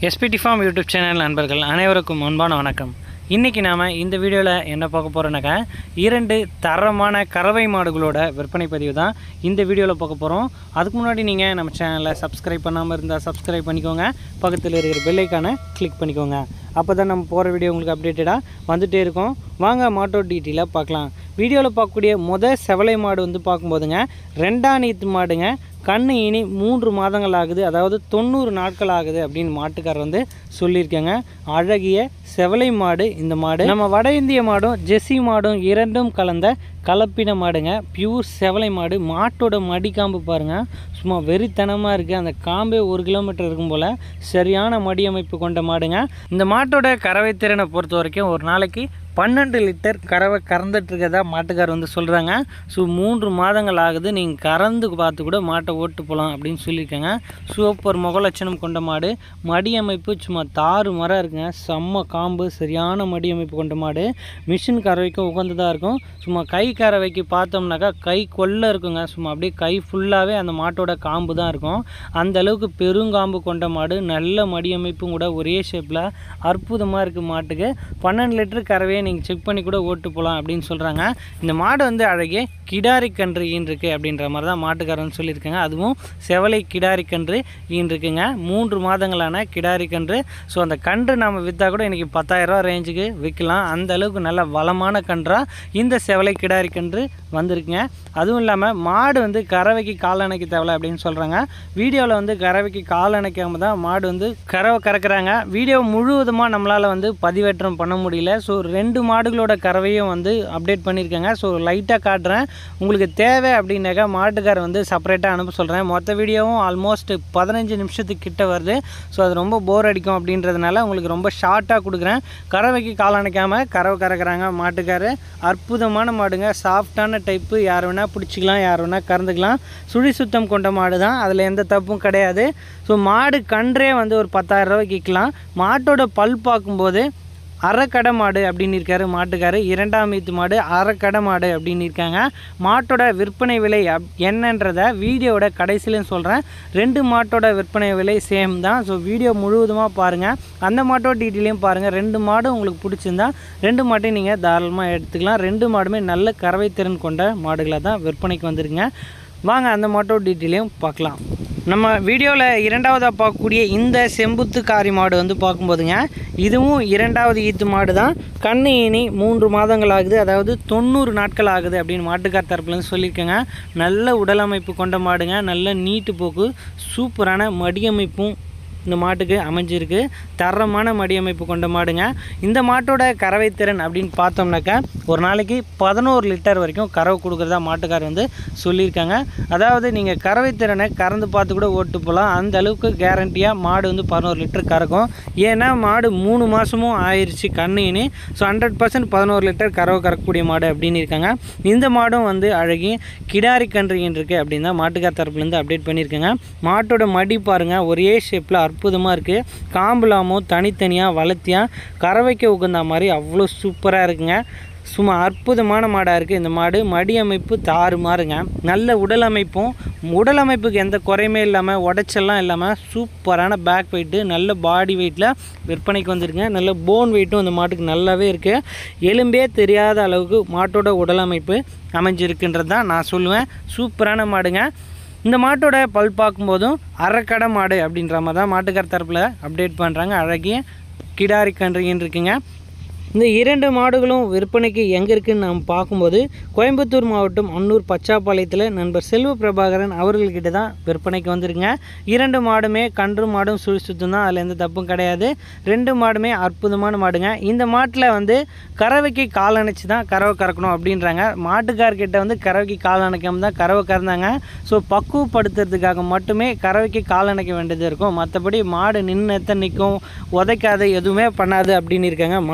SPD form YouTube channel நண்பர்கள் அனைவருக்கும் அன்பான வணக்கம் இன்றைக்கி நாம் இந்த வீடியோவில் என்ன பார்க்க போகிறோன்னாக்கா இரண்டு தரமான கறவை மாடுகளோட விற்பனை பதிவு தான் இந்த வீடியோவில் பார்க்க போகிறோம் அதுக்கு முன்னாடி நீங்கள் நம்ம சேனலை சப்ஸ்கிரைப் பண்ணாமல் இருந்தால் சப்ஸ்கிரைப் பண்ணிக்கோங்க பக்கத்தில் இருக்கிற பெல்லைக்கானை கிளிக் பண்ணிக்கோங்க அப்போ தான் நம்ம போகிற வீடியோ உங்களுக்கு அப்டேட்டடாக வந்துகிட்டே இருக்கும் வாங்க மாட்டோ டீட்டெயிலாக பார்க்கலாம் வீடியோவில் பார்க்கக்கூடிய முத செவலை மாடு வந்து பார்க்கும்போதுங்க ரெண்டாம் நீத்து மாடுங்க கண்ணு இனி மூன்று மாதங்கள் ஆகுது அதாவது தொண்ணூறு நாட்கள் ஆகுது அப்படின்னு மாட்டுக்காரர் வந்து சொல்லியிருக்கேங்க அழகிய செவலை மாடு இந்த மாடு நம்ம வட இந்திய மாடும் ஜெர்சி மாடும் இரண்டும் கலந்த கலப்பின மாடுங்க பியூர் செவலை மாடு மாட்டோட மடிக்காம்பு பாருங்க சும்மா வெறித்தனமாக இருக்குது அந்த காம்பே ஒரு கிலோமீட்டர் இருக்கும் போல் சரியான மடி அமைப்பு கொண்ட மாடுங்க இந்த மாட்டோட கறவை திறனை பொறுத்த வரைக்கும் ஒரு நாளைக்கு பன்னெண்டு லிட்டர் கறவை கறந்துட்டு இருக்கதா மாட்டுக்கார் வந்து சொல்கிறாங்க ஸோ மூன்று மாதங்கள் ஆகுது நீங்கள் கறந்து பார்த்து கூட மாட்டை ஓட்டு போகலாம் அப்படின்னு சொல்லியிருக்காங்க சூப்பர் முகலட்சணம் கொண்ட மாடு மடி அமைப்பு சும்மா தாறு மரம் இருக்குங்க செம்ம காம்பு சரியான மடி அமைப்பு கொண்ட மாடு மிஷின் கறவைக்கும் உகந்ததாக இருக்கும் சும்மா கை கறவைக்கு பார்த்தோம்னாக்கா கை கொல்ல இருக்குங்க சும்மா அப்படியே கை ஃபுல்லாகவே அந்த மாட்டோட காம்பு தான் இருக்கும் அந்த அளவுக்கு பெருங்காம்பு கொண்ட மாடு நல்ல மடி அமைப்பும் கூட ஒரே ஷேப்பில் அற்புதமாக இருக்குது மாட்டுக்கு பன்னெண்டு லிட்டர் கறவையை நீங்கள் செக் பண்ணி கூட ஓட்டு போகலாம் அப்படின்னு சொல்கிறாங்க இந்த மாடு வந்து அழகே கிடாரி கன்று ஈன் இருக்கு அப்படின்ற மாதிரி தான் மாட்டுக்காரன் சொல்லியிருக்காங்க அதுவும் செவலை கிடாரி கன்று ஈன் இருக்குங்க மூன்று மாதங்களான கிடாரி கன்று ஸோ அந்த கன்று நம்ம விற்றா கூட இன்றைக்கி பத்தாயிரரூவா ரேஞ்சுக்கு விற்கலாம் அந்த அளவுக்கு நல்ல வளமான கன்றாக இந்த செவலை கிடாரி கன்று வந்திருக்குங்க அதுவும் இல்லாமல் மாடு வந்து கறவைக்கு கால் அணைக்க தேவை அப்படின்னு சொல்கிறாங்க வீடியோவில் வந்து கறவைக்கு கால் அணைக்காம தான் மாடு வந்து கறவை கறக்குறாங்க வீடியோ முழுவதுமாக நம்மளால் வந்து பதிவேற்றம் பண்ண முடியல ஸோ ரெண்டு மாடுகளோட கறவையும் வந்து அப்டேட் பண்ணியிருக்காங்க ஸோ லைட்டாக காட்டுறேன் உங்களுக்கு தேவை அப்படின்னாக்கா மாட்டுக்கார் வந்து செப்பரேட்டாக அனுப்ப சொல்கிறேன் மொத்த வீடியோவும் ஆல்மோஸ்ட் பதினஞ்சு நிமிஷத்துக்கு கிட்ட வருது ஸோ அது ரொம்ப போர் அடிக்கும் அப்படின்றதுனால உங்களுக்கு ரொம்ப ஷார்ட்டாக கொடுக்குறேன் கறவைக்கு கால் அணைக்காமல் கறவை கறக்குறாங்க மாட்டுக்காரு அற்புதமான மாடுங்க சாஃப்டான டைப்பு யார் வேணால் பிடிச்சிக்கலாம் யார் வேணால் கறந்துக்கலாம் சுழி சுத்தம் கொண்ட மாடு தான் அதில் எந்த தப்பும் கிடையாது ஸோ மாடு கன்றே வந்து ஒரு பத்தாயிரம் ரூபாய்க்கு விற்கலாம் மாட்டோட பல் பார்க்கும்போது அரைக்கடை மாடு அப்படின்னு இருக்காரு மாட்டுக்காரு இரண்டாம் ஈத்து மாடு அரைக்கடை மாடு அப்படின்னு இருக்காங்க மாட்டோட விற்பனை விலை அப் என்னன்றதை வீடியோவோட கடைசியிலும் சொல்கிறேன் ரெண்டு மாட்டோட விற்பனை விலை சேம் தான் ஸோ வீடியோ முழுவதுமாக பாருங்கள் அந்த மாட்டோட டீட்டெயிலையும் பாருங்கள் ரெண்டு மாடும் உங்களுக்கு பிடிச்சிருந்தா ரெண்டு மாட்டையும் நீங்கள் தாராளமாக எடுத்துக்கலாம் ரெண்டு மாடுமே நல்ல கறவை திறன் கொண்ட மாடுகளாக தான் விற்பனைக்கு வந்துருங்க வாங்க அந்த மாட்டோட டீட்டெயிலையும் பார்க்கலாம் நம்ம வீடியோவில் இரண்டாவதாக பார்க்கக்கூடிய இந்த செம்புத்து காரி மாடு வந்து பார்க்கும்போதுங்க இதுவும் இரண்டாவது ஈத்து மாடு தான் கண்ணு இனி மூன்று மாதங்கள் ஆகுது அதாவது தொண்ணூறு நாட்கள் ஆகுது அப்படின்னு மாட்டுக்கார் தரப்புலேருந்து சொல்லியிருக்கேங்க நல்ல உடலமைப்பு கொண்ட மாடுங்க நல்ல நீட்டு போக்கு சூப்பரான மடியமைப்பும் இந்த மாட்டுக்கு அமைஞ்சிருக்கு தரமான மடியமைப்பு கொண்ட மாடுங்க இந்த மாட்டோட கறவை திறன் அப்படின்னு பார்த்தோம்னாக்கா ஒரு நாளைக்கு பதினோரு லிட்டர் வரைக்கும் கறவை கொடுக்குறதா மாட்டுக்கார் வந்து சொல்லியிருக்காங்க அதாவது நீங்கள் கறவை திறனை கறந்து பார்த்து கூட ஓட்டு போகலாம் அந்த அளவுக்கு கேரண்டியாக மாடு வந்து பதினோரு லிட்டர் கறக்கும் ஏன்னா மாடு மூணு மாதமும் ஆயிடுச்சு கண்ணின்னு ஸோ ஹண்ட்ரட் பர்சன்ட் பதினோரு லிட்டர் கறவை கறக்கக்கூடிய மாடு அப்படின்னு இருக்காங்க இந்த மாடும் வந்து அழகி கிடாரி கன்றுகின்னு இருக்குது அப்படின்னு தான் மாட்டுக்கார் தரப்புலேருந்து அப்டேட் பண்ணியிருக்காங்க மாட்டோட மடி பாருங்கள் ஒரே ஷேப்பில் அற்புதமாக இருக்குது காம்புலாமோ தனித்தனியாக வளர்த்தியாக கறவைக்கு உகந்த மாதிரி அவ்வளோ சூப்பராக இருக்குங்க சும்மா அற்புதமான மாடாக இருக்குது இந்த மாடு மடி அமைப்பு தாறு மாறுங்க நல்ல உடல் அமைப்பும் உடல் அமைப்புக்கு எந்த குறையுமே இல்லாமல் உடைச்செல்லாம் இல்லாமல் சூப்பரான பேக் வெயிட்டு நல்ல பாடி வெயிட்டில் விற்பனைக்கு வந்துருங்க நல்ல போன் வெயிட்டும் இந்த மாட்டுக்கு நல்லாவே இருக்குது எலும்பே தெரியாத அளவுக்கு மாட்டோட உடல் அமைப்பு அமைஞ்சிருக்குன்றது தான் நான் சொல்லுவேன் சூப்பரான மாடுங்க இந்த மாட்டோட பல் பார்க்கும்போதும் அரைக்கடை மாடு அப்படின்ற மாதிரி தான் மாட்டுக்கார் தரப்பில் அப்டேட் பண்ணுறாங்க அழகிய கிடாரி கன்றுகின்னு இருக்குங்க இந்த இரண்டு மாடுகளும் விற்பனைக்கு எங்கே இருக்குன்னு நாம் பார்க்கும்போது கோயம்புத்தூர் மாவட்டம் அன்னூர் பச்சாப்பாளையத்தில் நண்பர் செல்வ பிரபாகரன் அவர்கள்கிட்ட தான் விற்பனைக்கு வந்திருக்குங்க இரண்டு மாடுமே கன்று மாடும் சுழி சுத்தம் தான் அதில் எந்த தப்பும் கிடையாது ரெண்டு மாடுமே அற்புதமான மாடுங்க இந்த மாட்டில் வந்து கறவைக்கு கால் அணைச்சி தான் கறவை கறக்கணும் அப்படின்றாங்க மாட்டுக்கார்கிட்ட வந்து கறவைக்கு கால் அணைக்காம தான் கறவை கறந்தாங்க ஸோ பக்குவப்படுத்துறதுக்காக மட்டுமே கறவைக்கு கால் அணைக்க வேண்டியது இருக்கும் மற்றபடி மாடு நின்று எத்தனை நிற்கும் உதைக்காது எதுவுமே பண்ணாது அப்படின்னு இருக்காங்க மாட்டுக்கார்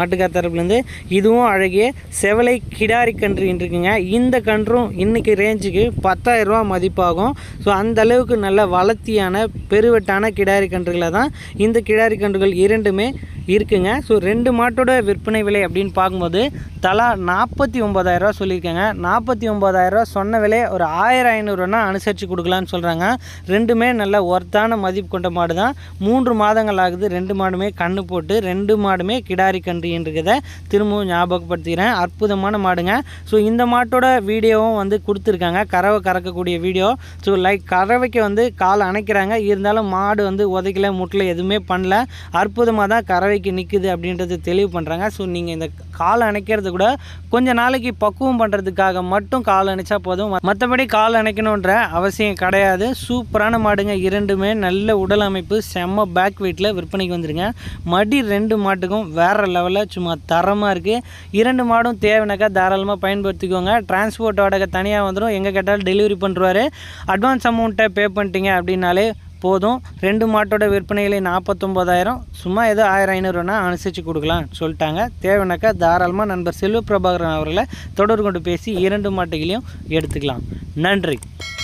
தரப்புலேருந்து இதுவும் அழகிய செவலை கிடாரி கன்று இருக்குங்க இந்த கன்றும் இன்றைக்கி ரேஞ்சுக்கு பத்தாயிரரூவா மதிப்பாகும் ஸோ அந்த அளவுக்கு நல்ல வளர்த்தியான பெருவெட்டான கிடாரி கன்றுகளை தான் இந்த கிடாரி கன்றுகள் இரண்டுமே இருக்குங்க ஸோ ரெண்டு மாட்டோட விற்பனை விலை அப்படின்னு பார்க்கும்போது தலா நாற்பத்தி ஒம்பதாயிரரூவா சொல்லியிருக்காங்க நாற்பத்தி ஒம்பதாயிரரூவா சொன்ன விலை ஒரு ஆயிரம் ஐநூறுரூவா அனுசரித்து கொடுக்கலான்னு சொல்கிறாங்க ரெண்டுமே நல்ல ஒர்த்தான மதிப்பு கொண்ட மாடு தான் மூன்று மாதங்கள் ஆகுது ரெண்டு மாடுமே கண்ணு போட்டு ரெண்டு மாடுமே கிடாரி கன்றுன்றதை திரும்பவும் ஞாபகப்படுத்திக்கிறேன் அற்புதமான மாடுங்க ஸோ இந்த மாட்டோட வீடியோவும் வந்து கொடுத்துருக்காங்க கறவை கறக்கக்கூடிய வீடியோ ஸோ லைக் கறவைக்கு வந்து கால் அணைக்கிறாங்க இருந்தாலும் மாடு வந்து உதைக்கல முட்டில் எதுவுமே பண்ணல அற்புதமாக தான் கறவைக்கு நிற்குது அப்படின்றது தெளிவு பண்ணுறாங்க ஸோ நீங்கள் இந்த கால் அணைக்கிறது கூட கொஞ்ச நாளைக்கு பக்குவம் பண்ணுறதுக்காக மட்டும் கால் அணைச்சா போதும் மற்றபடி கால் அணைக்கணுன்ற அவசியம் கிடையாது சூப்பரான மாடுங்க இரண்டுமே நல்ல உடல் அமைப்பு செம்ம பேக் வெயிட்டில் விற்பனைக்கு வந்துருங்க மடி ரெண்டு மாட்டுக்கும் வேறு லெவலில் சும்மா தரமாக இருக்குது இரண்டு மாடும் தேவைனாக்கா தாராளமாக பயன்படுத்திக்கோங்க டிரான்ஸ்போர்ட் வாடகை தனியாக வந்துடும் எங்கே கேட்டாலும் டெலிவரி பண்ணுறாரு அட்வான்ஸ் அமௌண்ட்டை பே பண்ணிட்டீங்க அப்படின்னாலே போதும் ரெண்டு மாட்டோட விற்பனையிலே நாற்பத்தொம்போதாயிரம் சும்மா ஏதோ ஆயிரம் ஐநூறுனா அனுசரித்து கொடுக்கலாம் சொல்லிட்டாங்க தேவைனாக்கா தாராளமாக நண்பர் செல்வ பிரபாகரன் அவர்களை தொடர்பு கொண்டு பேசி இரண்டு மாட்டுகளையும் எடுத்துக்கலாம் நன்றி